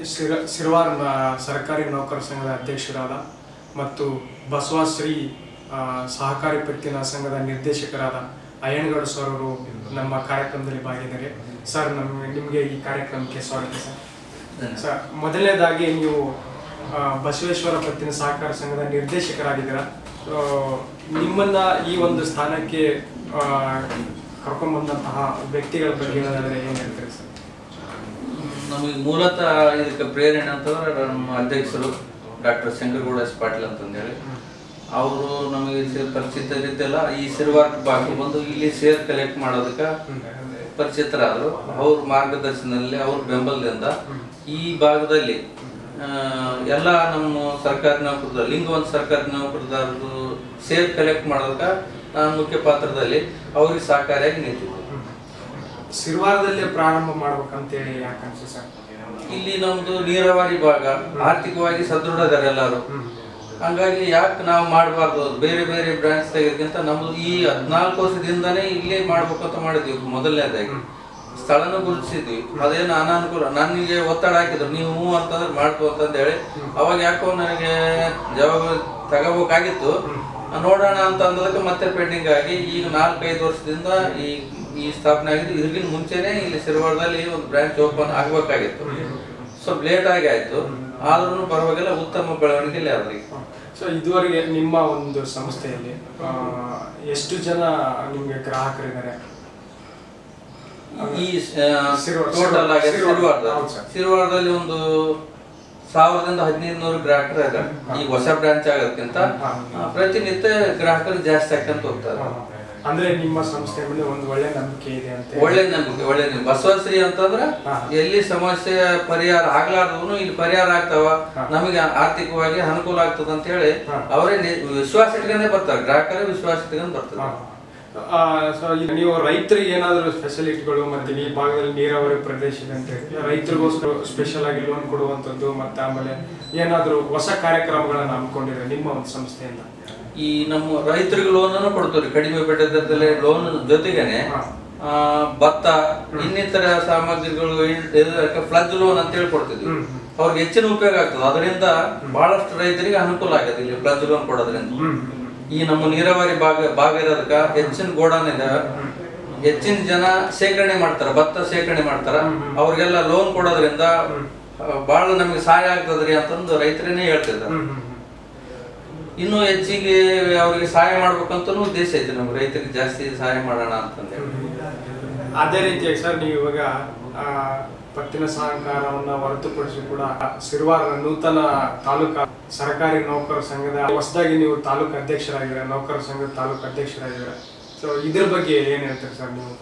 ಸಿರ ಸಿರವಾರ ನ- ಸರ್ಕಾರಿ ನೌಕರ ಸಂಘದ ಅಧ್ಯಕ್ಷರಾದ ಮತ್ತು ಬಸವಾಶ್ರೀ ಆ, ಸಹಕಾರಿ ಪತ್ತಿನ ಸಂಘದ ನಿರ್ದೇಶಕರಾದ ಅಯ್ಯನಗೌಡ ಸರ್ ಅವರು ನಮ್ಮ ಕಾರ್ಯಕ್ರಮದಲ್ಲಿ ಭಾಗಿದ್ದಾರೆ ಸರ್ ನಮ್ಮ ನಿಮಗೆ ಈ ಕಾರ್ಯಕ್ರಮಕ್ಕೆ ಸ್ವಾಗತ ಸರ್ ಸರ್ ಮೊದಲನೇದಾಗಿ ನೀವು ಆ, ಬಸವೇಶ್ವರ ಪತ್ತಿನ ಸಹಕಾರ ಸಂಘದ ನಿರ್ದೇಶಕರಾಗಿದ್ದೀರಾ ಸೊ, ನಿಮ್ಮನ್ನ ಈ ಒಂದು ಸ್ಥಾನಕ್ಕೆ ಆ, ಕರ್ಕೊಂಡ್ಬಂದಂತಹ ವ್ಯಕ್ತಿಗಳ ಬಗ್ಗೆ ಹೇಳೋದಾದ್ರೆ ಏನ್ ಹೇಳ್ತೀರಿ ಸರ್ ನಮಗೆ ಮೂಲತಃ ಇದಕ್ಕೆ ಪ್ರೇರಣೆ ಅಂತಂದ್ರೆ ನಮ್ಮ ಅಧ್ಯಕ್ಷರು ಡಾಕ್ಟರ್ ಶಂಕರಗೌಡ ಎಸ್ ಪಾಟೀಲ್ ಅಂತಂದೇಳಿ ಅವರು ನಮಗೆ ಸಿ- ಪರಿಚಿತರಿದ್ದೆಲ್ಲ ಈ ಸಿರುವಾರ್ ಬಾಗಿ ಬಂದು ಇಲ್ಲಿ ಸೇರ್ ಕಲೆಕ್ಟ್ ಮಾಡೋದಕ್ಕೆ ಪರಿಚಿತರಾದರು ಅವ್ರ ಮಾರ್ಗದರ್ಶನದಲ್ಲಿ ಅವ್ರ ಬೆಂಬಲದಿಂದ ಈ ಭಾಗದಲ್ಲಿ ಆ, ಎಲ್ಲ ನಮ್ಮ ಸರ್ಕಾರಿ ನೌಕರದ ಲಿಂಗವಂತ ಸರ್ಕಾರಿ ನೌಕರದಾರರು ಸೇರ್ ಕಲೆಕ್ಟ್ ಮಾಡೋದಕ್ಕೆ ನಾನು ಮುಖ್ಯ ಪಾತ್ರದಲ್ಲಿ ಅವ್ರಿಗೆ ಸಹಕಾರಿಯಾಗಿ ನಿಂತಿದ್ದೆ ಸಿರ್ವಾರದಲ್ಲೇ ಪ್ರಾರಂಭ ಮಾಡ್ಬೇಕಂತೇಳಿ ಯಾಕೆ ಅನ್ಸುತ್ತೆ ಸರ್ ಇಲ್ಲಿ ನಮ್ದು ನೀರಾವರಿ ಭಾಗ ಆರ್ಥಿಕವಾಗಿ ಸದೃಢ ಇದಾರೆ ಎಲ್ಲರೂ ಹಂಗಾಗಿ ಯಾಕೆ ನಾವು ಮಾಡಬಾರ್ದು ಬೇರೆ ಬೇರೆ ಬ್ರಾಂಚ್ ತೆಗೆದಕ್ಕಿಂತ ನಮ್ದು ಈ ಹದಿನಾಲ್ಕು ವರ್ಷದಿಂದಾನೇ ಇಲ್ಲೇ ಮಾಡ್ಬೇಕಂತ ಮಾಡಿದ್ವಿ ಮೊದಲನೇದಾಗಿ ಸ್ಥಳನೂ ಗುರುತಿಸಿದ್ವಿ ಅದೇನು ಅನಾನುಕೂಲ ನನಗೆ ಒತ್ತಡ ಹಾಕಿದ್ರು ನೀವು ಹ್ಞೂ ಅಂತಂದ್ರೆ ಮಾಡ್ಕೋ ಅಂತಂದು ಹೇಳಿ ಅವಾಗ ಯಾಕೋ ನನಗೆ ಜವಾಬ್ದಾರಿ ತಗೋಬೇಕಾಗಿತ್ತು ನೋಡೋಣ ಅಂತ ಅಂದದಕ್ಕೆ ಮತ್ತೆ ಪೆಂಡಿಂಗ್ ಆಗಿ ಈಗ ನಾಲ್ಕೈದು ವರ್ಷದಿಂದ ಈ ಈ ಸ್ಥಾಪನೆ ಆಗಿದ್ದು ಇದಕ್ಕಿಂತ ಮುಂಚೆನೆ ಇಲ್ಲಿ ಸಿರವಾರದಲ್ಲಿ ಒಂದು ಬ್ರಾಂಚ್ ಓಪನ್ ಆಗ್ಬೇಕಾಗಿತ್ತು ಸ್ವಲ್ಪ ಲೇಟ್ ಆಗಿ ಆಯ್ತು ಆದ್ರೂ ಪರವಾಗಿಲ್ಲ ಉತ್ತಮ ಬೆಳವಣಿಗೆ ಇಲ್ಲಿ ಅವ್ರಿಗೆ ಸೊ ಇದುವರೆಗೆ ನಿಮ್ಮ ಒಂದು ಸಂಸ್ಥೆಯಲ್ಲಿ ಆ, ಎಷ್ಟು ಜನ ನಿಮ್ಗೆ ಗ್ರಾಹಕರಿದ್ದಾರೆ ಈ ಸಿರುವಾರ- ಟೋಟಲ್ ಆಗಿ ಸಿರುವಾರ- ಸಿರುವಾರದ ಹೌದು ಸರ್. ಸಿರುವಾರದಲ್ಲಿ ಒಂದು ಸಾವಿರದಿಂದ ಹದಿನೈದು ನೂರು ಗ್ರಾಹಕರು ಇದ್ದಾರೆ ಈಗ ಹೊಸ ಬ್ರಾಂಚ್ ಆಗೋದಕ್ಕಿಂತ ಹಾ. ಆ, ಪ್ರತಿನಿತ್ಯ ಗ್ರಾಹಕರು ಜಾಸ್ತಿ ಆಗ್ಕೊಂತ ಹೋಗ್ತಾರೆ ಅಂದ್ರೆ ನಿಮ್ಮ ಸಂಸ್ಥೆ ಮೇಲೆ ಒಂದು ಒಳ್ಳೆ ನಂಬಿಕೆ ಇದೆ ಅಂತ ಒಳ್ಳೆ ನಂಬಿಕೆ ಒಳ್ಳೆ ನಂಬಿಕೆ ಬಸವಶ್ರೀ ಅಂತಂದ್ರ ಹಾ. ಎಲ್ಲಿ ಸಮಸ್ಯೆ ಪರಿಹಾರ ಆಗ್ಲಾರ್ದವನು ಇಲ್ಲಿ ಪರಿಹಾರ ಆಗ್ತಾವ ಹಾ. ನಮಗೆ ಆರ್ಥಿಕವಾಗಿ ಅನುಕೂಲ ಆಗ್ತದ ಅಂತ ಹೇಳಿ ಹಾ. ಅವರೇ ನಿ- ವಿಶ್ವಾಸ ಇಟ್ಕೊಂಡೇ ಬರ್ತಾರೆ ಗ್ರಾಹಕರೇ ವಿಶ್ವಾಸ ಇಟ್ಕೊಂಡು ಬರ್ತಾರೆ ಹಾ. ಆ, ಸೊ ಈಗ ನೀವು ರೈತರಿಗೆ ಏನಾದರೂ ಫೆಸಿಲಿಟಿಗಳು ಮತ್ತೆ ಈ ಭಾಗದಲ್ಲಿ ನೀರಾವರಿ ಪ್ರದೇಶ ಇದೆ ಅಂತ ಹೇಳಿ ರೈತರಿಗೋಸ್ಕರ ಸ್ಪೆಷಲ್ ಆಗಿ ಲೋನ್ ಕೊಡುವಂಥದ್ದು ಮತ್ತೆ ಆಮೇಲೆ ಏನಾದರೂ ಹೊಸ ಕಾರ್ಯಕ್ರಮಗಳನ್ನ ಹಮ್ಮಿಕೊಂಡಿದ್ರೆ ನಿಮ್ಮ ಒಂದು ಸಂಸ್ಥೆಯಿಂದ ಈ ನಮ್ಮ ರೈತರಿಗೆ ಲೋನ್ ಅನ್ನು ಕೊಡ್ತೀವಿ ಕಡಿಮೆ ಬಡ್ಡಿ ಲೋನ್ ಜೊತೆಗೇನೆ ಹಾ. ಆ, ಭತ್ತ ಇನ್ನಿತರ ಸಾಮಗ್ರಿಗಳು ಫ್ಲಜ್ ಲೋನ್ ಅಂತ ಹೇಳಿ ಕೊಡ್ತಿದ್ವಿ ಹ್ಮ್. ಅವ್ರಿಗೆ ಹೆಚ್ಚಿನ ಉಪಯೋಗ ಆಗ್ತದೆ ಅದರಿಂದ ಬಹಳಷ್ಟು ರೈತರಿಗೆ ಅನುಕೂಲ ಆಗಿದೆ ಇಲ್ಲಿ ಫ್ಲಜ್ ಲೋನ್ ಕೊಡೋದ್ರಿಂದ ಈ ನಮ್ಮ ನೀರಾವರಿ ಭಾಗ ಭಾಗ ಇರೋದಕ್ಕ ಹೆಚ್ಚಿನ ಗೋಡನ್ ಇದೆ ಹೆಚ್ಚಿನ ಜನ ಶೇಖರಣೆ ಮಾಡ್ತಾರ ಭತ್ತ ಶೇಖರಣೆ ಮಾಡ್ತಾರ ಅವ್ರಿಗೆಲ್ಲ ಲೋನ್ ಕೊಡೋದ್ರಿಂದ ಆ, ಬಹಳ ನಮಗೆ ಸಹಾಯ ಆಗ್ತದ್ರಿ ಅಂತಂದು ರೈತರೇನೆ ಹೇಳ್ತಿದ್ದಾರೆ ಹ್ಮ್, ಹ್ಮ್, ಹ್ಮ್. ಇನ್ನು ಹೆಚ್ಚಿಗೆ ಅವ್ರಿಗೆ ಸಹಾಯ ಮಾಡ್ಬೇಕಂತನೂ ಉದ್ದೇಶ ಐತೆ ನಮ್ಗೆ ರೈತರಿಗೆ ಜಾಸ್ತಿ ಸಹಾಯ ಮಾಡೋಣ ಅಂತಂದೇಳಿ ಅದೇ ರೀತಿಯಾಗಿ ಸರ್ ನೀವು ಇವಾಗ ಆ, ಪತ್ತಿನ ಸಹಕಾರವನ್ನ ಹೊರತುಪಡಿಸಿ ಕೂಡ ಸಿರ್ವಾರ ನೂತನ ತಾಲೂಕಾ ಸರ್ಕಾರಿ ನೌಕರ ಸಂಘದ ಹೊಸದಾಗಿ ನೀವು ತಾಲೂಕು ಅಧ್ಯಕ್ಷರಾಗಿದ್ದೀರಾ ನೌಕರ ಸಂಘದ ತಾಲೂಕು ಅಧ್ಯಕ್ಷರಾಗಿದ್ದೀರಾ ಸೊ ಇದ್ರ ಬಗ್ಗೆ ಏನ್ ಹೇಳ್ತೀರಿ ಸರ್ ನೀವು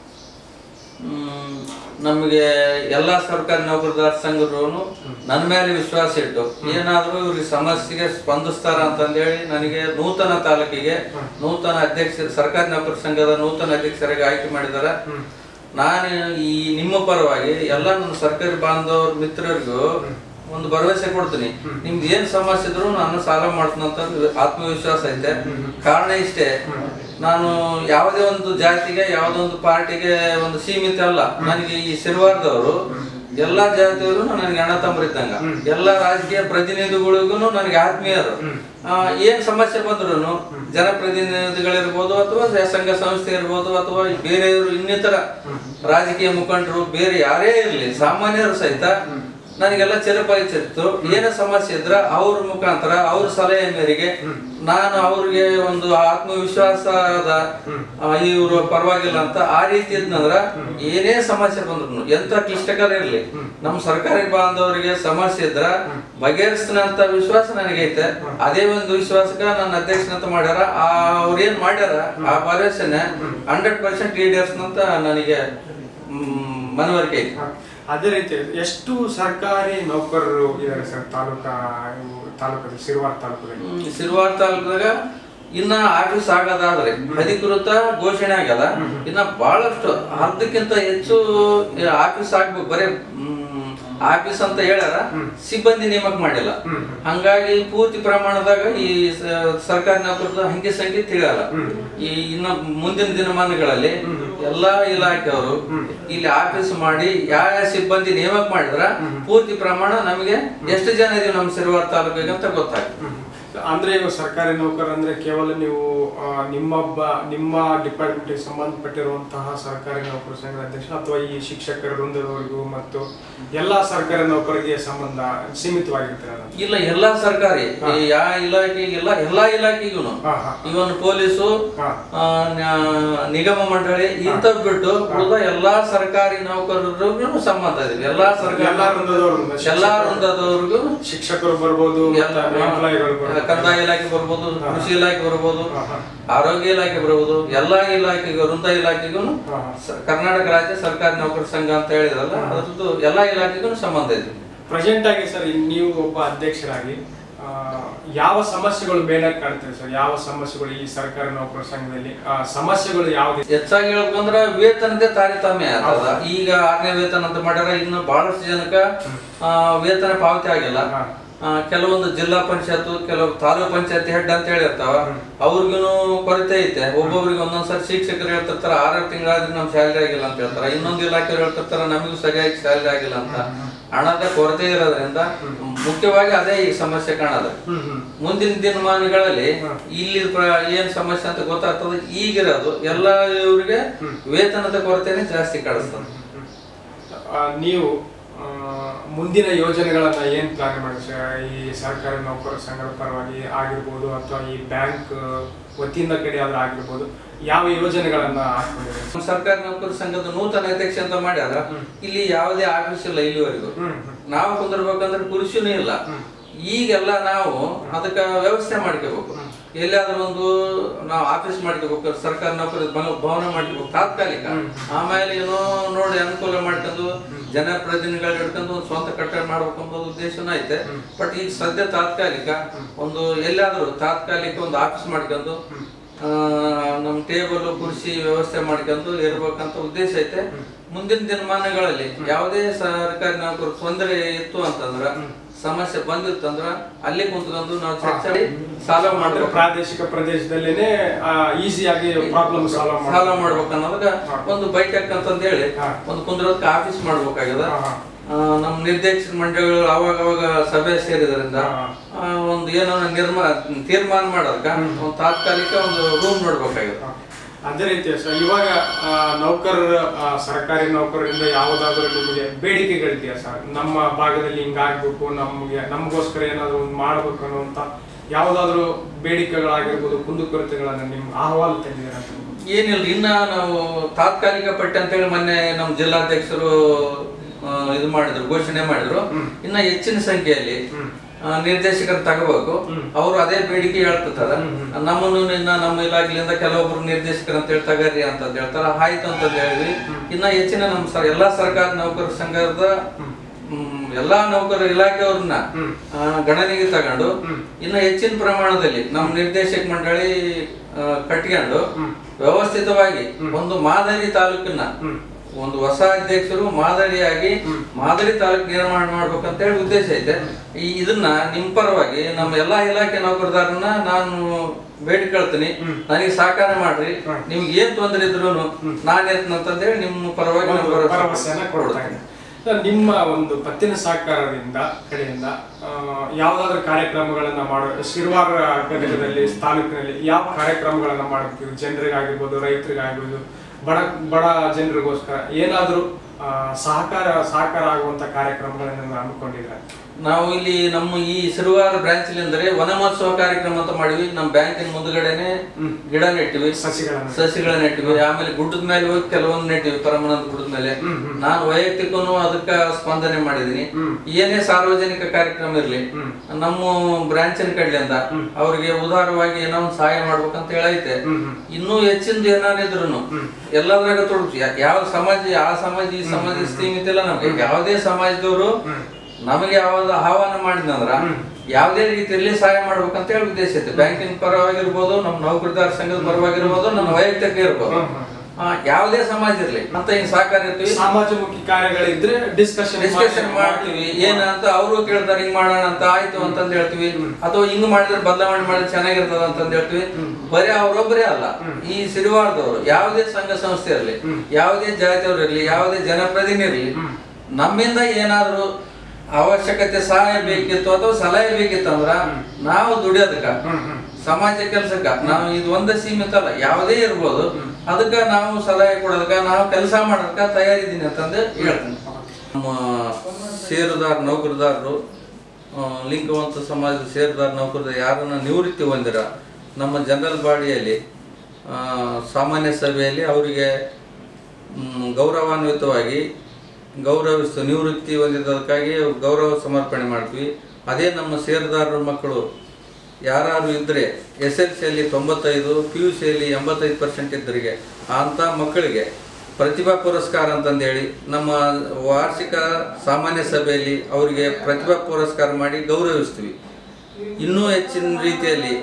ಹ್ಮ್, ನಮಗೆ ಎಲ್ಲಾ ಸರ್ಕಾರಿ ನೌಕರದಾರ ಸಂಘರು ನನ್ನ ಮೇಲೆ ವಿಶ್ವಾಸ ಇಟ್ಟು ಏನಾದ್ರೂ ಇವ್ರಿಗೆ ಸಮಸ್ಯೆಗೆ ಸ್ಪಂದಿಸ್ತಾರ ಅಂತಂದೇಳಿ ನನಗೆ ನೂತನ ತಾಲೂಕಿಗೆ ನೂತನ ಅಧ್ಯಕ್ಷ ಸರ್ಕಾರಿ ನೌಕರ ಸಂಘದ ನೂತನ ಅಧ್ಯಕ್ಷರಾಗಿ ಆಯ್ಕೆ ಮಾಡಿದಾರ ನಾನು ಈ ನಿಮ್ಮ ಪರವಾಗಿ ಎಲ್ಲ ನನ್ನ ಸರ್ಕಾರಿ ಬಾಂಧವ್ರ ಮಿತ್ರರಿಗೂ ಒಂದು ಭರವಸೆ ಕೊಡ್ತೀನಿ ನಿಮ್ದು ಏನ್ ಸಮಸ್ಯೆ ಇದ್ರು ನಾನು ಸಾಲ ಮಾಡ್ತೀನಿ ಅಂತ ಆತ್ಮವಿಶ್ವಾಸ ಐತೆ ಕಾರಣ ಇಷ್ಟೇ ನಾನು ಯಾವುದೇ ಒಂದು ಜಾತಿಗೆ ಯಾವುದೇ ಒಂದು ಪಾರ್ಟಿಗೆ ಒಂದು ಸೀಮಿತ ಅಲ್ಲ ನನಗೆ ಈ ಸಿರುವಾರದವರು ಎಲ್ಲಾ ಜಾತಿಯವರು ನನಗೆ ಅಣ್ಣ ತಮ್ಮರಿದ್ದಂಗ ಎಲ್ಲಾ ರಾಜಕೀಯ ಪ್ರತಿನಿಧಿಗಳಿಗೂ ನನಗೆ ಆತ್ಮೀಯರು ಆ, ಏನ್ ಸಮಸ್ಯೆ ಬಂದ್ರು ಜನಪ್ರತಿನಿಧಿಗಳಿರ್ಬೋದು ಅಥವಾ ಸಂಘ ಸಂಸ್ಥೆ ಇರ್ಬೋದು ಅಥವಾ ಬೇರೆಯವರು ಇನ್ನಿತರ ರಾಜಕೀಯ ಮುಖಂಡರು ಬೇರೆ ಯಾರೇ ಇರಲಿ ಸಾಮಾನ್ಯರು ಸಹಿತ ನನಗೆಲ್ಲ ಚಿರಪರಿಚಿತ್ತು ಏನೇ ಸಮಸ್ಯೆ ಇದ್ರ ಅವ್ರ ಮುಖಾಂತರ ಅವ್ರ ಸಲಹೆ ಮೇರೆಗೆ ನಾನು ಅವ್ರಿಗೆ ಒಂದು ಆತ್ಮವಿಶ್ವಾಸದ ಇವರು ಪರವಾಗಿಲ್ಲ ಅಂತ ಆ ರೀತಿ ಇದ್ನಂದ್ರ ಏನೇ ಸಮಸ್ಯೆ ಬಂದ್ರು ಎಂತ ಕ್ಲಿಷ್ಟಕರ ಇರ್ಲಿ ನಮ್ಮ ಸರ್ಕಾರಿ ಬಾಂಧವರಿಗೆ ಸಮಸ್ಯೆ ಇದ್ರ ಬಗೆಹರಿಸ್ತಾನಂತ ವಿಶ್ವಾಸ ನನಗೈತೆ ಅದೇ ಒಂದು ವಿಶ್ವಾಸಕ್ಕ ನನ್ನ ಅಧ್ಯಕ್ಷನಂತ ಮಾಡ್ಯಾರ ಆ ಅವ್ರ ಏನ್ ಮಾಡ್ಯಾರ ಆ ಭರವಸೆನೆ ಹಂಡ್ರೆಡ್ ಪರ್ಸೆಂಟ್ ಈಡೇರಿಸ್ನಂತ ನನಗೆ ಮ್, ಮನವರಿಕೆ ಐತೆ ಅದೇ ರೀತಿ ಎಷ್ಟು ಸರ್ಕಾರಿ ನೌಕರರು ಇದ್ದಾರೆ ಸರ್ ತಾಲೂಕಾ ಇವು ತಾಲೂಕಲ್ಲಿ ಸಿರುವಾರ ತಾಲೂಕಲ್ಲಿ ಹ್ಮ್, ಸಿರುವಾರ ತಾಲೂಕದಾಗ ಇನ್ನ ಆಫೀಸ್ ಆಗೋದಾದ್ರೆ ಅಧಿಕೃತ ಘೋಷಣೆ ಆಗಲ್ಲ ಇನ್ನ ಬಹಳಷ್ಟು ಅರ್ಧಕ್ಕಿಂತ ಹೆಚ್ಚು ಆಫೀಸ್ ಆಗ್ಬೇಕು ಬರೇ ಹ್ಮ್, ಆಫೀಸ್ ಅಂತ ಹೇಳ್ಯಾರ ಸಿಬ್ಬಂದಿ ನೇಮಕ ಮಾಡಿಲ್ಲ ಹಂಗಾಗಿ ಪೂರ್ತಿ ಪ್ರಮಾಣದಾಗ ಈ ಸ- ಸರ್ಕಾರಿ ನೌಕರದ ಅಂಕಿ ಸಂಖ್ಯೆ ತಿಳಿಯಲ್ಲ ಈ ಇನ್ನ ಮುಂದಿನ ದಿನಮಾನಗಳಲ್ಲಿ ಎಲ್ಲಾ ಇಲಾಖೆಯವರು ಇಲ್ಲಿ ಆಫೀಸ್ ಮಾಡಿ ಯಾವ ಯಾವ ಸಿಬ್ಬಂದಿ ನೇಮಕ ಮಾಡಿದ್ರ ಪೂರ್ತಿ ಪ್ರಮಾಣ ನಮಗೆ ಎಷ್ಟು ಜನ ಇದೀವಿ ನಮ್ಮ ಸಿರುವಾರ ತಾಲೂಕಿಗೆ ಅಂತ ಗೊತ್ತಾಗ್ತದೆ ಅಂದ್ರೆ ಇವಾಗ ಸರ್ಕಾರಿ ನೌಕರ ಅಂದ್ರೆ ಕೇವಲ ನೀವು ಆ, ನಿಮ್ಮ ಬ- ನಿಮ್ಮ ಡಿಪಾರ್ಟ್ಮೆಂಟ್ ಸಂಬಂಧಪಟ್ಟಿರುವಂತಹ ಸರ್ಕಾರಿ ನೌಕರ ಸಂಘದ ಅಧ್ಯಕ್ಷ ಅಥವಾ ಈ ಶಿಕ್ಷಕರ ವೃಂದದವರಿಗೂ ಮತ್ತು ಎಲ್ಲಾ ಸರ್ಕಾರಿ ನೌಕರರಿಗೆ ಸಂಬಂಧ ಸೀಮಿತವಾಗಿರ್ತಾರೆ ಅದು. ಇಲ್ಲ ಎಲ್ಲಾ ಸರ್ಕಾರಿ ಈ ಯಾವ ಇಲಾಖೆ ಇಲ್ಲ ಎಲ್ಲಾ ಇಲಾಖೆಗೂ ಹಾ, ಹಾ. ಇವನ್ ಪೊಲೀಸು ಹಾ. ಆ, ನ್ಯಾ- ನಿಗಮ ಮಂಡಳಿ ಇಂಥವ್ ಬಿಟ್ಟು ಉಳಿದ ಎಲ್ಲಾ ಸರ್ಕಾರಿ ನೌಕರರಿಗೂ ಸಂಬಂಧ ಇದೆ ಎಲ್ಲಾ ಸರ್ಕಾರಿ ಎಲ್ಲಾ ವೃಂದದವರು ಎಲ್ಲಾ ವೃಂದದವ್ರಿಗೂ ಶಿಕ್ಷಕರು ಬರ್ಬೋದು ಎಲ್ಲ- ಎಂಪ್ಲಾಯಿಗಳು ಬರ್ಬೋದು ಕಂದಾಯ ಇಲಾಖೆ ಬರ್ಬೋದು ಕೃಷಿ ಇಲಾಖೆ ಬರ್ಬೋದು ಹಾ, ಹಾ. ಆರೋಗ್ಯ ಇಲಾಖೆ ಬರ್ಬೋದು ಎಲ್ಲಾ ಇಲಾಖೆಗೂ ವೃಂದ ಇಲಾಖೆಗೂ ಹಾ, ಸ- ಕರ್ನಾಟಕ ರಾಜ್ಯ ಸರ್ಕಾರಿ ನೌಕರ ಸಂಘ ಅಂತ ಹೇಳಿದ್ರಲ್ಲ ಅದ್ರದ್ದು ಎಲ್ಲಾ ಇಲಾಖೆಗೂ ಸಂಬಂಧ ಇದೆ ಪ್ರೆಸೆಂಟ್ ಆಗಿ ಸರ್ ನೀವು ಒಬ್ಬ ಅಧ್ಯಕ್ಷರಾಗಿ ಆ, ಯಾವ ಸಮಸ್ಯೆಗಳು ಬೇಡ ಕಾಣ್ತವೆ ಸರ್ ಯಾವ ಸಮಸ್ಯೆಗಳು ಈ ಸರ್ಕಾರಿ ನೌಕರ ಸಂಘದಲ್ಲಿ ಆ, ಸಮಸ್ಯೆಗಳು ಯಾವ್ದು ಹೆಚ್ಚಾಗಿ ಹೇಳ್ಬೇಕಂದ್ರ ವೇತನದೇ ತಾರತಮ್ಯ ಆಗ್ತದ ಈಗ ಆರನೇ ವೇತನ ಅಂತ ಮಾಡ್ಯಾರ ಇನ್ನು ಬಹಳಷ್ಟು ಜನಕ್ಕ ಆ, ವೇತನ ಪಾವತಿ ಆಗಿಲ್ಲ ಹಾ. ಆ, ಕೆಲವೊಂದು ಜಿಲ್ಲಾ ಪಂಚಾಯತ್ ಕೆಲವು ತಾಲೂಕ್ ಪಂಚಾಯತ್ ಹೆಡ್ ಅಂತ ಹೇಳಿರ್ತಾವ ಅವ್ರಿಗೂ ಕೊರತೆ ಐತೆ ಒಬ್ಬೊಬ್ರಿಗೆ ಒಂದೊಂದ್ಸರಿ ಶಿಕ್ಷಕರು ಹೇಳ್ತಿರ್ತಾರ ಆರಾರು ತಿಂಗಳಾದ್ರೆ ನಮ್ ಸ್ಯಾಲ್ರಿ ಆಗಿಲ್ಲ ಅಂತ ಹೇಳ್ತಾರ ಇನ್ನೊಂದು ಇಲಾಖೆಯವ್ರು ಹೇಳ್ತಿರ್ತಾರ ನಮಗೂ ಸರಿಯಾಗಿ ಸ್ಯಾಲ್ರಿ ಆಗಿಲ್ಲ ಅಂತ ಹಣದ ಕೊರತೆ ಇರೋದ್ರಿಂದ ಮುಖ್ಯವಾಗಿ ಅದೇ ಈ ಸಮಸ್ಯೆ ಕಾಣದ ಹ್ಮ್ ಹ್ಮ್ ಮುಂದಿನ ದಿನಮಾನಗಳಲ್ಲಿ ಇಲ್ಲಿ ಪ್ರ- ಏನ್ ಸಮಸ್ಯೆ ಅಂತ ಗೊತ್ತಾಗ್ತದೆ ಈಗಿರೋದು ಎಲ್ಲ ಇವರಿಗೆ ವೇತನದ ಕೊರತೆನೆ ಜಾಸ್ತಿ ಕಾಣಿಸ್ತದೆ ಆ, ನೀವು ಆ, ಮುಂದಿನ ಯೋಜನೆಗಳನ್ನ ಏನ್ ಪ್ಲಾನ್ ಮಾಡಿ ಸರ್ ಈ ಸರ್ಕಾರಿ ನೌಕರ ಸಂಘದ ಪರವಾಗಿ ಆಗಿರ್ಬೋದು ಅಥವಾ ಈ ಬ್ಯಾಂಕ್ ವತಿಯಿಂದ ಕಡೆ ಆದ್ರೂ ಆಗಿರ್ಬೋದು ಯಾವ ಯೋಜನೆಗಳನ್ನ ಹಾಕೊಂಡಿದೆ ನಮ್ಮ ಸರ್ಕಾರಿ ನೌಕರ ಸಂಘದ ನೂತನ ಅಧ್ಯಕ್ಷ ಅಂತ ಮಾಡ್ಯಾರ ಇಲ್ಲಿ ಯಾವುದೇ ಆಫೀಸ್ ಇಲ್ಲ ಇಲ್ಲಿವರೆಗೂ ಹ್ಮ್ ನಾವು ಕುಂದಿರ್ಬೇಕಂದ್ರೆ ಕುರ್ಚಿನೂ ಇಲ್ಲ ಈಗೆಲ್ಲ ನಾವು ಅದಕ್ಕ ವ್ಯವಸ್ಥೆ ಮಾಡ್ಕೋಬೇಕು ಎಲ್ಲಿಯಾದ್ರೂ ಒಂದು ನಾವು ಆಫೀಸ್ ಮಾಡ್ಕೋಬೇಕು ಸರ್ಕಾರಿ ನೌಕರಿ ಭವ- ಭವನ ಮಾಡ್ಕೋಬೇಕು ತಾತ್ಕಾಲಿಕ ಆಮೇಲೆ ಏನೋ ನೋಡಿ ಅನುಕೂಲ ಮಾಡ್ಕೊಂಡು ಜನಪ್ರತಿನಿಧಿಗಳು ಹಿಡ್ಕೊಂಡು ಒಂದು ಸ್ವಂತ ಕಟ್ಟಡ ಮಾಡ್ಬೇಕು ಅನ್ನೋದು ಉದ್ದೇಶನೂ ಐತೆ ಬಟ್ ಈಗ ಸದ್ಯ ತಾತ್ಕಾಲಿಕ ಒಂದು ಎಲ್ಲಾದ್ರೂ ತಾತ್ಕಾಲಿಕ ಒಂದು ಆಫೀಸ್ ಮಾಡ್ಕೊಂಡು ಆ, ನಮ್ ಟೇಬಲ್ ಕುರ್ಚಿ ವ್ಯವಸ್ಥೆ ಮಾಡ್ಕೊಂಡು ಇರ್ಬೇಕಂತ ಉದ್ದೇಶ ಐತೆ ಮುಂದಿನ ದಿನಮಾನಗಳಲ್ಲಿ ಯಾವುದೇ ಸರ್ಕಾರಿ ನೌಕರು ತೊಂದರೆ ಇತ್ತು ಅಂತಂದ್ರ ಸಮಸ್ಯೆ ಬಂದಿತ್ತಂದ್ರ ಅಲ್ಲಿ ಕುಂತ್ಕೊಂಡು ನಾವು ಚರ್ಚೆ ಸಾಲ್ವ್ ಅಂದ್ರೆ ಮಾಡ್ಬೇಕು ಪ್ರಾದೇಶಿಕ ಪ್ರದೇಶದಲ್ಲೇನೆ ಈಸಿಯಾಗಿ ಪ್ರಾಬ್ಲಮ್ ಸಾಲ್ವ್ ಸಾಲ್ವ್ ಮಾಡ್ಬೇಕು ಅನ್ನೋದಕ್ಕ ಒಂದು ಬೈಟೆಕ್ ಅಂತಂದ್ ಹೇಳಿ ಹಾ. ಒಂದು ಕುಂದ್ರೋದಕ್ಕೆ ಆಫೀಸ್ ಮಾಡ್ಬೇಕಾಗ್ಯದ ಹಾ, ಹಾ. ಆ, ನಮ್ಮ ನಿರ್ದೇಶಕ ಮಂಡಳಿಗಳು ಅವಾಗ ಅವಾಗ ಸಭೆ ಸೇರಿದ್ರಿಂದ ಹಾ. ಆ, ಒಂದು ಏನೋ ನಿರ್ಮಾ ತೀರ್ಮಾನ ಮಾಡೋದಕ್ಕ ಒಂದು ತಾತ್ಕಾಲಿಕ ಒಂದು ರೂಮ್ ನೋಡ್ಬೇಕಾಗ್ಯದ ಅದೇ ರೀತಿ ಸರ್ ಇವಾಗ ಆ, ನೌಕರರ ಆ, ಸರ್ಕಾರಿ ನೌಕರರಿಂದ ಯಾವುದಾದ್ರೂ ನಿಮಗೆ ಬೇಡಿಕೆಗಳಿದೆಯಾ ಸರ್ ನಮ್ಮ ಭಾಗದಲ್ಲಿ ಹಿಂಗಾಗ್ಬೇಕು ನಮ್ಗೆ ನಮಗೋಸ್ಕರ ಏನಾದ್ರು ಒಂದು ಮಾಡ್ಬೇಕು ಅನ್ನುವಂತ ಯಾವುದಾದ್ರೂ ಬೇಡಿಕೆಗಳಾಗಿರ್ಬೋದು ಕುಂದುಕೊರತೆಗಳನ್ನ ನಿಮ್ ಅಹವಾಲು ತಂದಿದ್ದೀರಾ ಅಂತ ಏನಿಲ್ಲ ಇನ್ನ ನಾವು ತಾತ್ಕಾಲಿಕ ಪಟ್ಟಿ ಅಂತೇಳಿ ಮೊನ್ನೆ ನಮ್ಮ ಜಿಲ್ಲಾಧ್ಯಕ್ಷರು ಆ, ಇದು ಮಾಡಿದ್ರು ಘೋಷಣೆ ಮಾಡಿದ್ರು ಇನ್ನ ಹೆಚ್ಚಿನ ಸಂಖ್ಯೆಯಲ್ಲಿ ಆ, ನಿರ್ದೇಶಕರು ತಗೋಬೇಕು ಅವರು ಅದೇ ಬೇಡಿಕೆ ಹೇಳ್ತಿರ್ತಾರ ನಮ್ಮನ್ನು ಇನ್ನ ನಮ್ಮ ಇಲಾಖೆಯಿಂದ ಕೆಲವೊಬ್ರು ನಿರ್ದೇಶಕರು ಅಂತ ಹೇಳಿ ತಗರಿ ಅಂತ ಹೇಳ್ತಾರ ಆಯ್ತು ಅಂತ ಹೇಳಿದ್ವಿ ಇನ್ನ ಹೆಚ್ಚಿನ ನಮ್ಮ ಸರ್ ಎಲ್ಲಾ ಸರ್ಕಾರಿ ನೌಕರ ಸಂಘದ ಹ್ಮ್, ಎಲ್ಲಾ ನೌಕರ ಇಲಾಖೆಯವ್ರನ್ನ ಆ, ಗಣನೆಗೆ ತಗೊಂಡು ಇನ್ನು ಹೆಚ್ಚಿನ ಪ್ರಮಾಣದಲ್ಲಿ ನಮ್ಮ ನಿರ್ದೇಶಕ ಮಂಡಳಿ ಆ, ಕಟ್ಕೊಂಡು ವ್ಯವಸ್ಥಿತವಾಗಿ ಒಂದು ಮಾದರಿ ತಾಲೂಕನ್ನ ಒಂದು ಹೊಸ ಅಧ್ಯಕ್ಷರು ಮಾದರಿಯಾಗಿ ಮಾದರಿ ತಾಲೂಕು ನಿರ್ಮಾಣ ಮಾಡ್ಬೇಕಂತ ಹೇಳಿ ಉದ್ದೇಶ ಐತೆ ಈ ಇದನ್ನ ನಿಮ್ ಪರವಾಗಿ ನಮ್ಮ ಎಲ್ಲಾ ಇಲಾಖೆ ನೌಕರದಾರನ್ನ ನಾನು ಬೇಡಿಕೊಳ್ತೀನಿ ನನಗೆ ಸಹಕಾರ ಮಾಡ್ರಿ ನಿಮ್ಗೆ ಏನ್ ತೊಂದರೆ ಇದ್ರು ನಾನು ಅಂತಂದೇಳಿ ನಿಮ್ಮ ಪರವಾಗಿ ನಾನು ಒಂದು ಭರವಸೆ ಭರವಸೆಯನ್ನ ಕೊಡ್ತಾ ಇದೆ. ಸರ್, ನಿಮ್ಮ ಒಂದು ಪತ್ತಿನ ಸಹಕಾರದಿಂದ ಕಡೆಯಿಂದ ಆ, ಯಾವ್ದಾದ್ರು ಕಾರ್ಯಕ್ರಮಗಳನ್ನ ಮಾಡೋ ಶಿರ್ವಾರ ಗದಗದಲ್ಲಿ ತಾಲೂಕಿನಲ್ಲಿ ಯಾವ ಕಾರ್ಯಕ್ರಮಗಳನ್ನ ಮಾಡ್ತೀವಿ ಜನರಿಗಾಗಿರ್ಬೋದು ರೈತರಿಗಾಗಿರ್ಬೋದು ಬಡ ಬಡ ಜನರಿಗೋಸ್ಕರ ಏನಾದ್ರೂ ಆ, ಸಹಕಾರ ಸಹಕಾರ ಆಗುವಂತ ಕಾರ್ಯಕ್ರಮಗಳನ್ನ ಹಮ್ಮಿಕೊಂಡಿದ್ರೆ ನಾವು ಇಲ್ಲಿ ನಮ್ಮ ಈ ಸಿರುವಾರ ಬ್ರಾಂಚ್ ಅಂದ್ರೆ ವನ ಮಹೋತ್ಸವ ಕಾರ್ಯಕ್ರಮ ಅಂತ ಮಾಡಿವಿ ನಮ್ಮ ಬ್ಯಾಂಕಿನ ಮುಂದ್ಗಡೆನೆ ಗಿಡ ನೆಟ್ಟಿವಿ ಸಸಿಗಳನ್ನ ಸಸಿಗಳ ನೆಟ್ಟಿವಿ ಆಮೇಲೆ ಗುಡ್ಡದ ಮೇಲೆ ಹೋಗಿ ಕೆಲವೊಂದು ನೆಟ್ಟಿವಿ ಪರಮಾನಂದ ಗುಡ್ಡದ ಮೇಲೆ ನಾನು ವೈಯಕ್ತಿಕನು ಅದಕ್ಕ ಸ್ಪಂದನೆ ಮಾಡಿದೀನಿ ಏನೇ ಸಾರ್ವಜನಿಕ ಕಾರ್ಯಕ್ರಮ ಇರ್ಲಿ ನಮ್ಮ ಬ್ರಾಂಚಿನ ಕಡ್ಲಿಂದ ಅವ್ರಿಗೆ ಉದಾರವಾಗಿ ಏನೋ ಒಂದು ಸಹಾಯ ಮಾಡ್ಬೇಕಂತ ಹೇಳೈತೆ ಇನ್ನೂ ಹೆಚ್ಚಿಂದ ಏನಾನಿದ್ರು ಎಲ್ಲದ್ರಾಗ ತೊಡಗಿ ಯಾವ ಸಮಾಜ ಆ ಸಮಾಜ ಈ ಸಮಾಜ ಸೀಮಿತ ಇಲ್ಲ ನಮ್ಗೆ ಯಾವುದೇ ಸಮಾಜದವರು ನಮಗೆ ಯಾವ್ದು ಆಹ್ವಾನ ಮಾಡಿದಂದ್ರ ಯಾವುದೇ ರೀತಿಯಲ್ಲಿ ಸಹಾಯ ಮಾಡ್ಬೇಕಂತ ಹೇಳಿ ಉದ್ದೇಶ ಐತೆ ಬ್ಯಾಂಕಿನ ಪರವಾಗಿರ್ಬೋದು ನಮ್ಮ ನೌಕರದಾರ ಸಂಘದ ಪರವಾಗಿರ್ಬೋದು ನನ್ನ ವೈಯಕ್ತಿಕ ಇರ್ಬೋದು ಆ, ಯಾವುದೇ ಸಮಾಜ ಇರ್ಲಿ ಅಂತ ಹಿಂಗ್ ಸಹಕಾರ ಇರ್ತೀವಿ ಸಮಾಜಮುಖಿ ಕಾರ್ಯಗಳಿದ್ರೆ ಡಿಸ್ಕಷನ್ ಡಿಸ್ಕಷನ್ ಮಾಡ್ತೀವಿ ಏನಂತ ಅವರು ಕೇಳ್ತಾರೆ ಹಿಂಗ್ ಮಾಡೋಣ ಅಂತ ಆಯ್ತು ಅಂತಂದ್ ಹೇಳ್ತೀವಿ ಅಥವಾ ಹಿಂಗ್ ಮಾಡಿದ್ರೆ ಬದಲಾವಣೆ ಮಾಡಿದ್ರೆ ಚೆನ್ನಾಗಿರ್ತದ ಅಂತಂದ್ ಹೇಳ್ತೀವಿ ಬರೀ ಅವ್ರೊಬ್ಬರೇ ಅಲ್ಲ ಈ ಸಿರಿವಾರದವರು ಯಾವುದೇ ಸಂಘ ಸಂಸ್ಥೆ ಇರಲಿ ಯಾವುದೇ ಜಾತಿಯವರು ಇರಲಿ ಯಾವುದೇ ಜನಪ್ರತಿನಿಧಿ ಇರಲಿ ನಮ್ಮಿಂದ ಏನಾದ್ರು ಅವಶ್ಯಕತೆ ಸಹಾಯ ಬೇಕಿತ್ತು ಅಥವಾ ಸಲಹೆ ಬೇಕಿತ್ತು ಅಂದ್ರ ನಾವು ದುಡಿಯೋದಕ್ಕ ಸಮಾಜ ಕೆಲ್ಸಕ್ಕ ನಾವು ಇದು ಒಂದೇ ಸೀಮಿತ ಅಲ್ಲ ಯಾವುದೇ ಇರ್ಬೋದು ಅದಕ್ಕ ನಾವು ಸಲಹೆ ಕೊಡೋದಕ್ಕ ನಾವು ಕೆಲಸ ಮಾಡೋದಕ್ಕ ತಯಾರಿದ್ದೀನಿ ಅಂತಂದು ಹೇಳ್ತೀನಿ ನಮ್ಮ ಷೇರುದಾರ ನೌಕರದಾರರು ಆ, ಲಿಂಗವಂತ ಸಮಾಜದ ಷೇರುದಾರ ನೌಕರದಾರ ಯಾರನ್ನ ನಿವೃತ್ತಿ ಹೊಂದಿರ ನಮ್ಮ ಜನರಲ್ ಬಾಡಿಯಲ್ಲಿ ಆ, ಸಾಮಾನ್ಯ ಸಭೆಯಲ್ಲಿ ಅವರಿಗೆ ಮ್, ಗೌರವಾನ್ವಿತವಾಗಿ ಗೌರವಿಸ್ತು ನಿವೃತ್ತಿ ಹೊಂದಿದ್ದಕ್ಕಾಗಿ ಗೌರವ ಸಮರ್ಪಣೆ ಮಾಡ್ತೀವಿ ಅದೇ ನಮ್ಮ ಷೇರುದಾರರ ಮಕ್ಕಳು ಯಾರು ಇದ್ದರೆ ಎಸ್ ಎಲ್ ಸಿಯಲ್ಲಿ ತೊಂಬತ್ತೈದು ಪಿ ಯು ಸಿಯಲ್ಲಿ ಎಂಬತ್ತೈದು ಪರ್ಸೆಂಟ್ ಇದ್ದರಿಗೆ ಅಂಥ ಮಕ್ಕಳಿಗೆ ಪ್ರತಿಭಾ ಪುರಸ್ಕಾರ ಅಂತಂದೇಳಿ ನಮ್ಮ ವಾರ್ಷಿಕ ಸಾಮಾನ್ಯ ಸಭೆಯಲ್ಲಿ ಅವರಿಗೆ ಪ್ರತಿಭಾ ಪುರಸ್ಕಾರ ಮಾಡಿ ಗೌರವಿಸ್ತೀವಿ ಇನ್ನೂ ಹೆಚ್ಚಿನ ರೀತಿಯಲ್ಲಿ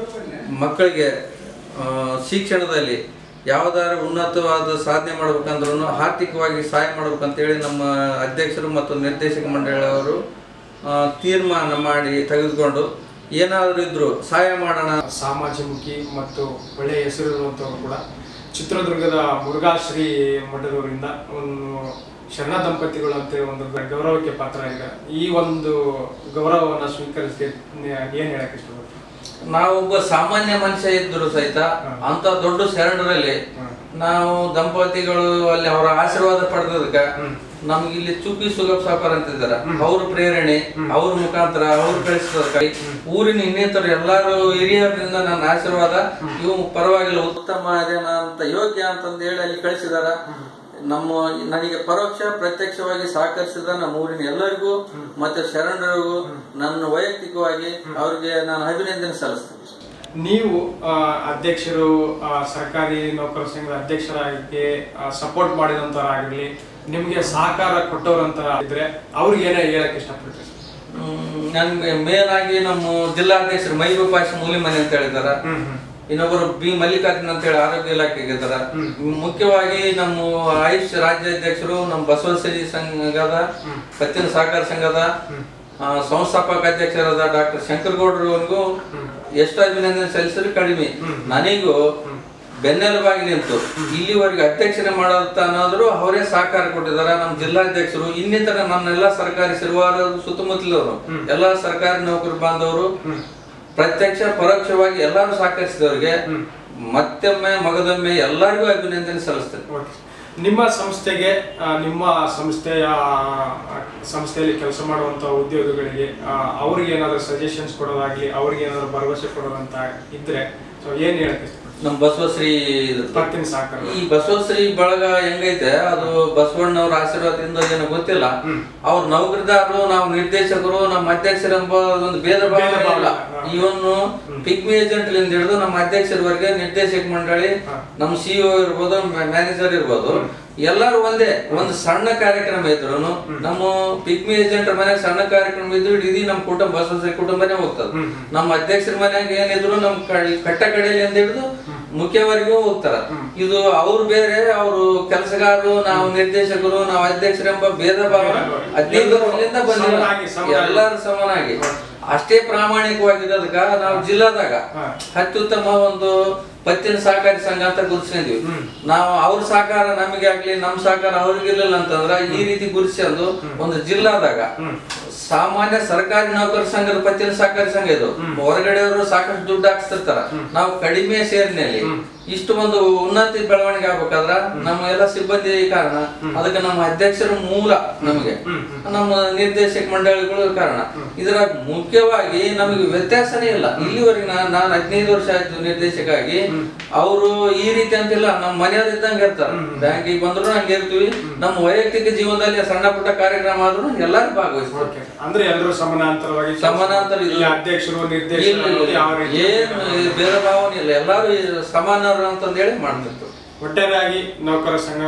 ಮಕ್ಕಳಿಗೆ ಆ, ಶಿಕ್ಷಣದಲ್ಲಿ ಯಾವ್ದಾದ್ರು ಉನ್ನತವಾದ ಸಾಧನೆ ಮಾಡ್ಬೇಕಂದ್ರೂ ಆರ್ಥಿಕವಾಗಿ ಸಹಾಯ ಮಾಡ್ಬೇಕಂತೇಳಿ ನಮ್ಮ ಅಧ್ಯಕ್ಷರು ಮತ್ತು ನಿರ್ದೇಶಕ ಮಂಡಳಿಯವರು ಆ, ತೀರ್ಮಾನ ಮಾಡಿ ತೆಗೆದುಕೊಂಡು ಏನಾದರೂ ಇದ್ರು ಸಹಾಯ ಮಾಡೋಣ ಸಮಾಜಮುಖಿ ಮತ್ತು ಒಳ್ಳೆಯ ಹೆಸರಿರುವಂಥವ್ರು ಕೂಡ ಚಿತ್ರದುರ್ಗದ ಮುರುಘಾಶ್ರೀ ಮಠದವರಿಂದ ಒಂದು ಶರಣ ದಂಪತಿಗಳು ಅಂತ ಒಂದು ಗೌರವಕ್ಕೆ ಪಾತ್ರರಾಗಿದ್ದಾರೆ ಈ ಒಂದು ಗೌರವವನ್ನು ಸ್ವೀಕರಿಸಿ ಏನ್ ಹೇಳಕ್ ಇಷ್ಟಪಡ್ತೀನಿ ನಾವೊಬ್ಬ ಸಾಮಾನ್ಯ ಮನುಷ್ಯ ಇದ್ರು ಸಹಿತ ಅಂತ ದೊಡ್ಡ ಶರಣರಲ್ಲಿ ನಾವು ದಂಪತಿಗಳು ಅಲ್ಲಿ ಅವರ ಆಶೀರ್ವಾದ ಪಡೆದದಕ್ಕ ನಮ್ಗೆ ಇಲ್ಲಿ ಚುಪ್ಪಿ ಸುಗಪ್ ಸಾಪಾರ್ ಅಂತಿದ್ದಾರೆ ಅವ್ರ ಪ್ರೇರಣೆ ಅವ್ರ ಮುಖಾಂತರ ಅವ್ರು ಕಳಿಸಿದ ಊರಿನ ಇನ್ನಿತರು ಎಲ್ಲಾರು ಹಿರಿಯರಿಂದ ನನ್ನ ಆಶೀರ್ವಾದ ಇವು ಪರವಾಗಿಲ್ಲ ಉತ್ತಮ ಅದೇನ ಅಂತ ಯೋಗ್ಯ ಅಂತಂದು ಹೇಳಿ ಅಲ್ಲಿ ಕಳಿಸಿದಾರ ನಮ್ಮ ನನಗೆ ಪರೋಕ್ಷ ಪ್ರತ್ಯಕ್ಷವಾಗಿ ಸಹಕರಿಸಿದ ನಮ್ಮ ಊರಿನ ಎಲ್ಲರಿಗೂ ಮತ್ತೆ ಶರಣರಿಗೂ ನನ್ನ ವೈಯಕ್ತಿಕವಾಗಿ ಅವ್ರಿಗೆ ನಾನು ಅಭಿನಂದನೆ ಸಲ್ಲಿಸ್ತೇನೆ ನೀವು ಆ, ಅಧ್ಯಕ್ಷರು ಆ, ಸರ್ಕಾರಿ ನೌಕರ ಸಂಘದ ಅಧ್ಯಕ್ಷರಾಗಿ ಸಪೋರ್ಟ್ ಮಾಡಿದಂತರಾಗಿರ್ಲಿ ನಿಮ್ಗೆ ಸಹಕಾರ ಕೊಟ್ಟವ್ರಂತ ಇದ್ರೆ ಅವ್ರಿಗೆ ಏನೇ ಹೇಳಕ್ ಇಷ್ಟಪಡ್ತೀರಿ ಹ್ಮ್, ನನ್ಗೆ ಮೇನ್ ಆಗಿ ನಮ್ಮ ಜಿಲ್ಲಾಧ್ಯಕ್ಷರು ಮೈಬೂಬ್ ಪಾಷ ಮೂಲಿಮನೆ ಅಂತ ಹೇಳಿದಾರ ಇನ್ನೊಬ್ಬರು ಬಿ ಮಲ್ಲಿಕಾರ್ಜುನ್ ಅಂತ ಹೇಳಿ ಆರೋಗ್ಯ ಇಲಾಖೆಗೆ ಇದ್ದಾರ ಮುಖ್ಯವಾಗಿ ನಮ್ಮ ಆಯುಷ್ ರಾಜ್ಯಾಧ್ಯಕ್ಷರು ನಮ್ಮ ಬಸವಶ್ರೀ ಸಂಘದ ಪತ್ತಿನ ಸಹಕಾರ ಸಂಘದ ಆ, ಸಂಸ್ಥಾಪಕ ಅಧ್ಯಕ್ಷರಾದ ಡಾಕ್ಟರ್ ಶಂಕರ್ ಗೌಡ್ರವರೆಗೂ ಎಷ್ಟು ಅಭಿನಂದನೆ ಸಲ್ಲಿಸಿದ್ರು ಕಡಿಮೆ ನನಗೂ ಬೆನ್ನೆಲುಬಾಗಿ ನಿಂತು ಇಲ್ಲಿವರೆಗೆ ಅಧ್ಯಕ್ಷತೆ ಮಾಡೋದ ಅನ್ನೋದ್ರು ಅವರೇ ಸಹಕಾರ ಕೊಟ್ಟಿದ್ದಾರೆ ನಮ್ಮ ಜಿಲ್ಲಾಧ್ಯಕ್ಷರು ಇನ್ನಿತರ ನನ್ನೆಲ್ಲ ಸರ್ಕಾರಿ ಸಿರುವಾರ ಸುತ್ತಮುತ್ತಲವರು ಎಲ್ಲ ಸರ್ಕಾರಿ ನೌಕರ ಬಾಂಧವರು ಪ್ರತ್ಯಕ್ಷ ಪರೋಕ್ಷವಾಗಿ ಎಲ್ಲರೂ ಸಹಕರಿಸಿದವರಿಗೆ ಮತ್ತೊಮ್ಮೆ ಮಗದೊಮ್ಮೆ ಎಲ್ಲರಿಗೂ ಅಭಿನಂದನೆ ಸಲ್ಲಿಸ್ತೇನೆ ಓಕೆ. ನಿಮ್ಮ ಸಂಸ್ಥೆಗೆ ಆ, ನಿಮ್ಮ ಸಂಸ್ಥೆಯ ಆ, ಸಂಸ್ಥೆಯಲ್ಲಿ ಕೆಲಸ ಮಾಡುವಂತ ಉದ್ಯೋಗಿಗಳಿಗೆ ಆ, ಅವ್ರಿಗೆ ಏನಾದ್ರು ಸಜೆಷನ್ಸ್ ಕೊಡೋದಾಗ್ಲಿ ಅವ್ರಿಗೆ ಏನಾದ್ರು ಭರವಸೆ ಕೊಡೋದಂತ ಇದ್ರೆ ಸೊ ಏನ್ ಹೇಳಕ್ ಇಷ್ಟಪಡ್ತೀರಿ? ನಮ್ಮ ಬಸವಶ್ರೀ ಇದು. ಪತ್ತಿನ ಸಹಕಾರ ಈ ಬಸವಶ್ರೀ ಬಳಗ ಹೆಂಗೈತೆ ಅದು ಬಸವಣ್ಣವ್ರ ಆಶೀರ್ವಾದದಿಂದ ಏನೋ ಗೊತ್ತಿಲ್ಲ ಅವ್ರ ನೌಕರಿದಾರರು ನಾವು ನಿರ್ದೇಶಕರು ನಮ್ಮ ಅಧ್ಯಕ್ಷರೆಂಬ ಒಂದು ಭೇದ ಭಾವ ಭೇದ ಭಾವ ಇಲ್ಲ ಇಲ್ಲ. ಇವನು ಪಿಗ್ಮಿ ಏಜೆಂಟ್ ಹಿಡಿದು ನಮ್ಮ ಅಧ್ಯಕ್ಷರವರೆಗೆ ನಿರ್ದೇಶಕ ಮಂಡಳಿ ಹಾ. ನಮ್ಮ ಸಿಇಒ ಇರ್ಬೋದು ಮ್ಯಾನೇಜರ್ ಇರ್ಬೋದು ಎಲ್ಲರೂ ಒಂದೇ ಒಂದು ಸಣ್ಣ ಕಾರ್ಯಕ್ರಮ ಇದ್ರು ನಮ್ಮ ಪಿಗ್ಮಿ ಏಜೆಂಟ್ ಮನೆಯಾಗ ಸಣ್ಣ ಕಾರ್ಯಕ್ರಮ ಇದ್ರು ಇಡೀ ನಮ್ಮ ಕುಟುಂಬ ಬಸವಶ್ರೀ ಕುಟುಂಬನೇ ಹೋಗ್ತದೆ ನಮ್ಮ ಅಧ್ಯಕ್ಷರ ಮನ್ಯಾಗ ಏನಿದ್ರು ನಮ್ ಕಡ್- ಕಟ್ಟ ಕಡೆಯಲ್ಲಿ ಹಿಡಿದು ಮುಖ್ಯವರೆಗೂ ಹೋಗ್ತಾರ ಇದು ಅವ್ರು ಬೇರೆ ಅವರು ಕೆಲಸಗಾರರು ನಾವು ನಿರ್ದೇಶಕರು ನಾವು ಅಧ್ಯಕ್ಷರೆಂಬ ಭೇದ ಭಾವ ಹದಿನೈದು ವರ್ಷದಿಂದ ಬಂದಿಲ್ಲ ಸಮನಾಗಿ, ಸಮನಾಗಿ. ಎಲ್ಲರೂ ಸಮನಾಗಿ ಅಷ್ಟೇ ಪ್ರಾಮಾಣಿಕವಾಗಿರೋದಕ್ಕ ನಾವು ಜಿಲ್ಲಾದಾಗ ಹಾ. ಅತ್ಯುತ್ತಮ ಒಂದು ಪತ್ತಿನ ಸಹಕಾರಿ ಸಂಘ ಅಂತ ಗುರುತಿಸಿದ್ವಿ ನಾವು ಅವ್ರ ಸಹಕಾರ ನಮಗೆ ಆಗ್ಲಿ ನಮ್ ಸಹಕಾರ ಅವ್ರಿಗಿರ್ಲಿಲ್ಲ ಅಂತಂದ್ರ ಈ ರೀತಿ ಗುರುತಿಸೋದು ಒಂದು ಜಿಲ್ಲಾದಾಗ ಸಾಮಾನ್ಯ ಸರ್ಕಾರಿ ನೌಕರ ಸಂಘದ ಪತ್ತಿನ ಸಹಕಾರಿ ಸಂಘ ಇದು ಹೊರಗಡೆಯವರು ಸಾಕಷ್ಟು ದುಡ್ಡು ಹಾಕ್ಸ್ತಿರ್ತಾರ ನಾವು ಕಡಿಮೆ ಸೇರಿನಲ್ಲಿ ಇಷ್ಟು ಒಂದು ಉನ್ನತಿ ಬೆಳವಣಿಗೆ ಆಗ್ಬೇಕಾದ್ರ ನಮ್ಮ ಎಲ್ಲ ಸಿಬ್ಬಂದಿ ಕಾರಣ ಅದಕ್ಕೆ ನಮ್ಮ ಅಧ್ಯಕ್ಷರ ಮೂಲ ನಮಗೆ ನಮ್ಮ ನಿರ್ದೇಶಕ ಮಂಡಳಿಗಳು ಕಾರಣ ಇದರ ಮುಖ್ಯವಾಗಿ ನಮಗೆ ವ್ಯತ್ಯಾಸನೇ ಇಲ್ಲ ಇಲ್ಲಿವರೆಗೆ ನಾ- ನಾನು ಹದಿನೈದು ವರ್ಷ ಆಯ್ತು ನಿರ್ದೇಶಕ ಆಗಿ ಅವರು ಈ ರೀತಿ ಅಂತಿಲ್ಲ ನಮ್ಮ ಮನೆಯವ್ರ ಇದ್ದಂಗೆ ಇರ್ತಾರ ಬ್ಯಾಂಕಿಗೆ ಬಂದ್ರು ಹಂಗೆ ಇರ್ತೀವಿ ನಮ್ಮ ವೈಯಕ್ತಿಕ ಜೀವನದಲ್ಲಿ ಸಣ್ಣ ಪುಟ್ಟ ಕಾರ್ಯಕ್ರಮ ಆದ್ರೂ ಎಲ್ಲರೂ ಭಾಗವಹಿಸ್ತಾರೆ ಓಕೆ. ಅಂದ್ರೆ ಎಲ್ಲರೂ ಸಮಾನಾಂತರವಾಗಿ ಕೆಲ್ಸ ಸಮಾನಾಂತರ ಇದು- ಇಲ್ಲಿ ಅಧ್ಯಕ್ಷರು ಇಲ್ಲ, ನಿರ್ದೇಶಕರು ಇಲ್ಲ, ಯಾವ ರೀತಿ ಏನು ಭೇದ ಭಾವನೆ ಇಲ್ಲ ಎಲ್ಲಾರು ಸಮಾನರು ಅಂತಂದೇಳಿ ಮಾಡ್ತಿರ್ತಾರೆ ಒಟ್ಟಾರೆಯಾಗಿ ನೌಕರ ಸಂಘ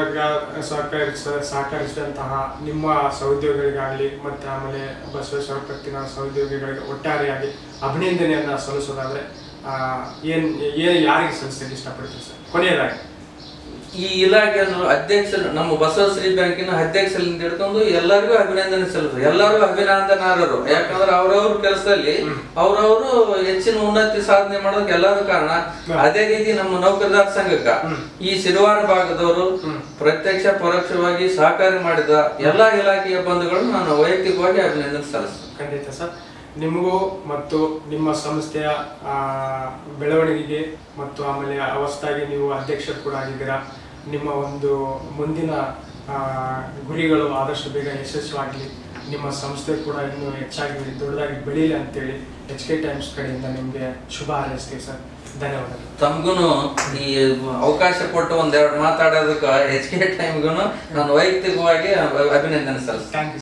ಸಹಕರಿಸ ಸಹಕರಿಸಿದಂತಹ ನಿಮ್ಮ ಸಹೋದ್ಯೋಗಿಗಳಿಗಾಗಲಿ ಮತ್ತೆ ಆಮೇಲೆ ಬಸವೇಶ್ವರ ಪತ್ತಿನ ಸಹೋದ್ಯೋಗಿಗಳಿಗೆ ಒಟ್ಟಾರೆಯಾಗಿ ಅಭಿನಂದನೆಯನ್ನ ಸಲ್ಲಿಸೋದಾದ್ರೆ ಆ, ಏನ್ ಏನ್ ಯಾರಿಗೆ ಸಲ್ಲಿಸಕ್ಕೆ ಇಷ್ಟಪಡ್ತೀರಿ ಸರ್ ಕೊನೆಯದಾಗಿ ಈ ಇಲಾಖೆಯನ್ನು ಅಧ್ಯಕ್ಷರು ನಮ್ಮ ಬಸವಶ್ರೀ ಬ್ಯಾಂಕಿನ ಅಧ್ಯಕ್ಷರಿಂದ ಹಿಡ್ಕೊಂಡು ಎಲ್ಲರಿಗೂ ಅಭಿನಂದನೆ ಸಲ್ಲಿಸು ಎಲ್ಲರೂ ಅಭಿನಂದನಾರರು ಯಾಕಂದ್ರೆ ಅವ್ರವ್ರ ಕೆಲಸದಲ್ಲಿ ಅವ್ರವರು ಹೆಚ್ಚಿನ ಉನ್ನತಿ ಸಾಧನೆ ಮಾಡೋದಕ್ಕೆ ಎಲ್ಲರೂ ಕಾರಣ ಅದೇ ರೀತಿ ನಮ್ಮ ನೌಕರದಾರ ಸಂಘಕ್ಕ ಈ ಸಿರುವಾರ ಭಾಗದವರು ಪ್ರತ್ಯಕ್ಷ ಪರೋಕ್ಷವಾಗಿ ಸಹಕಾರಿ ಮಾಡಿದ ಎಲ್ಲಾ ಇಲಾಖೆಯ ಬಂಧುಗಳು ನಾನು ವೈಯಕ್ತಿಕವಾಗಿ ಅಭಿನಂದನೆ ಸಲ್ಲಿಸ್ತೇನೆ ಖಂಡಿತ ಸರ್ ನಿಮಗೂ ಮತ್ತು ನಿಮ್ಮ ಸಂಸ್ಥೆಯ ಆ, ಬೆಳವಣಿಗೆಗೆ ಮತ್ತು ಆಮೇಲೆ ಹೊಸದಾಗಿ ನೀವು ಅಧ್ಯಕ್ಷರು ಕೂಡ ಆಗಿದ್ದೀರಾ ನಿಮ್ಮ ಒಂದು ಮುಂದಿನ ಆ, ಗುರಿಗಳು ಆದಷ್ಟು ಬೇಗ ಯಶಸ್ವಿಯಾಗಲಿ ನಿಮ್ಮ ಸಂಸ್ಥೆ ಕೂಡ ಇನ್ನೂ ಹೆಚ್ಚಾಗಿ ದೊಡ್ಡದಾಗಿ ಬೆಳೀಲಿ ಅಂತೇಳಿ ಎಚ್ ಕೆ ಟೈಮ್ಸ್ ಕಡೆಯಿಂದ ನಿಮಗೆ ಶುಭ ಹಾರೈಸ್ತೀವಿ ಸರ್ ಧನ್ಯವಾದಗಳು ತಮ್ಗೂನು ಈ ಅವಕಾಶ ಕೊಟ್ಟು ಒಂದೆರಡು ಮಾತಾಡೋದಕ್ಕೆ ಎಚ್ ಕೆ ಟೈಮ್ಗೂ ನಾನು ವೈಯಕ್ತಿಕವಾಗಿ ಅಭಿನಂದನೆ ಸಲ್ಲಿಸ್ತೇನೆ ಥ್ಯಾಂಕ್ ಯು